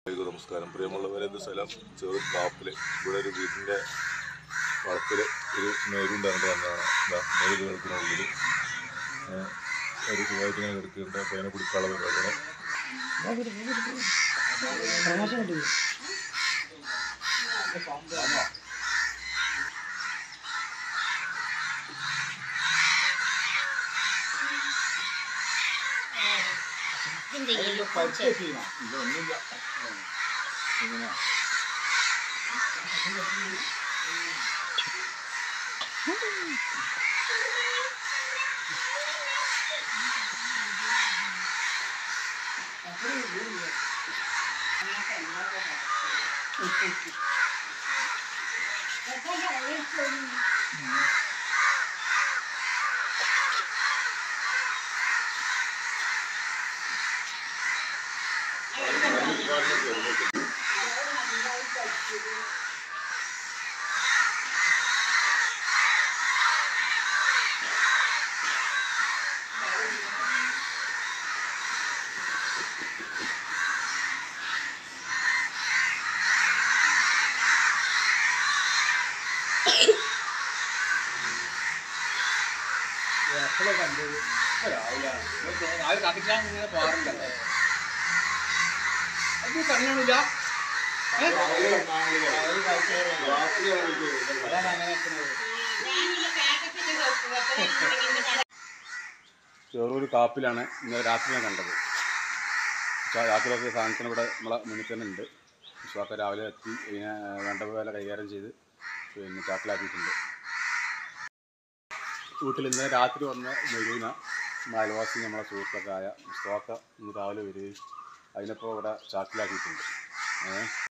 എല്ലാവർക്കും നമസ്കാരം പ്രിയമുള്ളവരെ ഇത് സ്ഥലം ചെറു കാപ്പില് ഇവിടെ ഒരു വീടിന്റെ വളപ്പില് ഒരു മേലുണ്ടായിട്ട് വന്നതാണ് ഇതാ മേല് കിടക്കുന്ന ഉള്ളില് ഏഹ് ഒരു സുഖമായിട്ട് ഇങ്ങനെ കിടക്കുന്നുണ്ട് അപ്പോൾ അതിനെ കുടിക്കാനുള്ള പരിപാടിയാണ് എപ്പോഴും കണ്ടത് ഇപ്പൊ രാവിലെ രാവിലെ കത്തിക്കാൻ ഇങ്ങനെ പോകാറുണ്ടല്ലോ അത് കണിയാണില്ല അതാണ് അങ്ങനെ വെക്കുന്നത്. ചെറൂര് കാപ്പിലാണ് ഇന്നലെ രാത്രി ഞാൻ കണ്ടത് ചാ- രാത്രിയിലൊക്കെ സാധനത്തിന് ഇവിടെ നമ്മളെ മുന്നിൽ തന്നെ ഉണ്ട് വിശ്വാസം രാവിലെ എത്തി ഇതിനെ വേണ്ട പോലെ കൈകാര്യം ചെയ്ത് പിന്നെ ചാക്കിലാക്കിയിട്ടുണ്ട് വീട്ടിൽ ഇന്നലെ രാത്രി വന്ന മെരുവിന അയൽവാസി നമ്മളെ സുഹൃത്തൊക്കെ ആയ സ്റ്റോക്ക ഇന്ന് രാവിലെ വരികയും അതിനിപ്പോൾ ഇവിടെ ചാക്കിലാക്കിയിട്ടുണ്ട് ഏഹ്